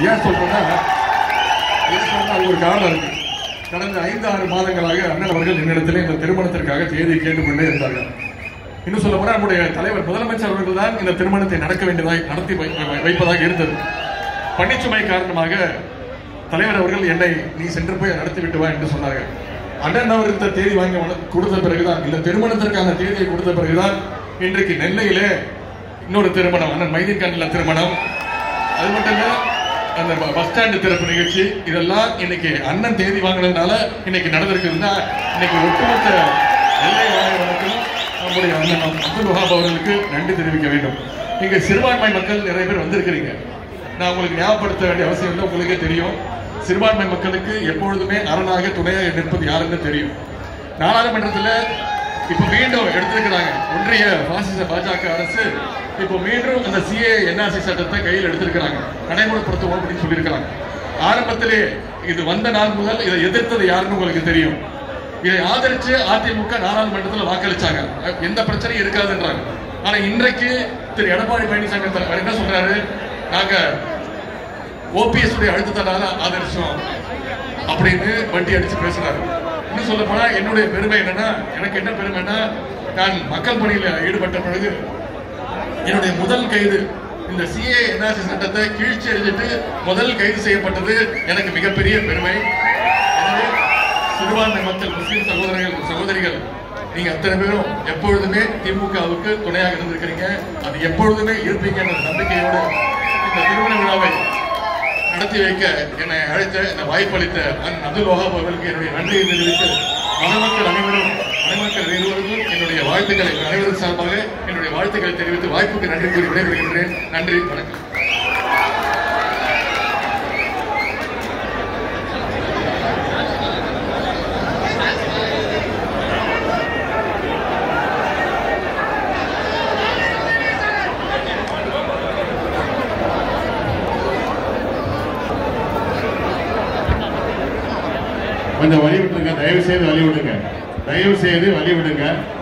ஏன் சொல்றேன்னா ஏன் சொல்றேன்னா அது ஒரு காரணம் இருக்கு கடந்த ஐந்து ஆறு மாதங்களாக அண்ணன் அவர்கள் என்னிடத்திலே இந்த திருமணத்திற்காக தேதி கேட்டுக்கொண்டே இருந்தார்கள் இன்னும் சொல்ல போனா நம்முடைய தலைவர் முதலமைச்சர் அவர்கள் தான் இந்த திருமணத்தை நடக்க வேண்டியதாய் நடத்தி வை- வை- வைப்பதாக இருந்தது பணிச்சுமை காரணமாக தலைவர் அவர்கள் என்னை நீ சென்று போய் நடத்தி விட்டு வா என்று சொன்னார்கள் அண்ணன் அவருக்கு இந்த தேதி வாங்கி உனக்கு கொடுத்த பிறகுதான் இந்த திருமணத்திற்கான தேதியை கொடுத்த பிறகுதான் இன்றைக்கு நெல்லையிலே இன்னொரு திருமணம் அண்ணன் மைதீன் கண்ணில திருமணம் அது மட்டும் இல்ல அந்த ப- பஸ் ஸ்டாண்டு திறப்பு நிகழ்ச்சி இதெல்லாம் இன்னைக்கு அண்ணன் தேதி வாங்கினதுனால இன்னைக்கு நடந்திருக்குதுன்னா இன்னைக்கு ஒட்டுமொத்த நெல்லை மாணவர்களுக்கும் நம்முடைய அண்ணன் அப்துல் வஹாப் அவர்களுக்கு நன்றி தெரிவிக்க வேண்டும் இங்க சிறுபான்மை மக்கள் நிறைய பேர் வந்திருக்கிறீங்க நான் உங்களுக்கு ஞாபகப்படுத்த வேண்டிய அவசியம் இல்லை உங்களுக்கே தெரியும் சிறுபான்மை மக்களுக்கு எப்பொழுதுமே அரணாக துணையாக நிற்பது யாருன்னு தெரியும் நாடாளுமன்றத்தில் இப்ப மீண்டும் எடுத்திருக்கிறாங்க ஒன்றிய பாசிச பாஜக அரசு இப்போ மீண்டும் அந்த சிஏ என்ஆர்சி சட்டத்தை கையில் எடுத்திருக்கிறாங்க நடைமுறைப்படுத்துவோம் அப்படின்னு சொல்லியிருக்கிறாங்க ஆரம்பத்திலே இது வந்த நாள் முதல் இதை எதிர்த்தது யாருன்னு உங்களுக்கு தெரியும் இதை ஆதரிச்சு அதிமுக நாடாளுமன்றத்தில் வாக்களிச்சாங்க எந்த பிரச்சனையும் இருக்காதுன்றாங்க ஆனா இன்றைக்கு திரு எடப்பாடி பழனிசாமி அவர் என்ன சொல்றாரு நாங்க ஓபிஎஸ் உடைய அழுத்தத்தினால ஆதரிச்சோம் அப்படின்னு வண்டி அடிச்சு பேசுறாரு இன்னும் சொல்ல போனா என்னுடைய பெருமை என்னன்னா எனக்கு என்ன பெருமைன்னா நான் மக்கள் பணியில ஈடுபட்ட பிறகு என்னுடைய முதல் கைது இந்த சிஏ என்ஆர்சி சட்டத்தை கீழ்ச்சி எறிஞ்சிட்டு முதல் கைது செய்யப்பட்டது எனக்கு மிகப்பெரிய பெருமை எனவே சிறுபான்மை மக்கள் முஸ்லிம் சகோதரர்கள் சகோதரிகள் நீங்க அத்தனை பேரும் எப்பொழுதுமே திமுகவுக்கு துணையாக இருந்திருக்கிறீங்க அது எப்பொழுதுமே இருப்பீங்கன்ற நம்பிக்கையோடு இந்த திருமண விழாவை நடத்தி வைக்க என்னை அழைத்த இந்த வாய்ப்பளித்த அண்ணன் அப்துல் வஹாப் அவர்களுக்கு என்னுடைய நன்றியை தெரிவித்து மணமக்கள் அனைவரும் மணமக்கள் இருவருக்கும் என்னுடைய வாழ்த்துக்களை அனைவரும் சார்பாக என்னுடைய வாழ்த்துக்களை தெரிவித்து வாய்ப்புக்கு நன்றி கூறி விடைபெறுகின்றேன் நன்றி வணக்கம் கொஞ்சம் வழி விட்டுருங்க தயவு செய்து வழி விடுங்க தயவு செய்து வழி விடுங்க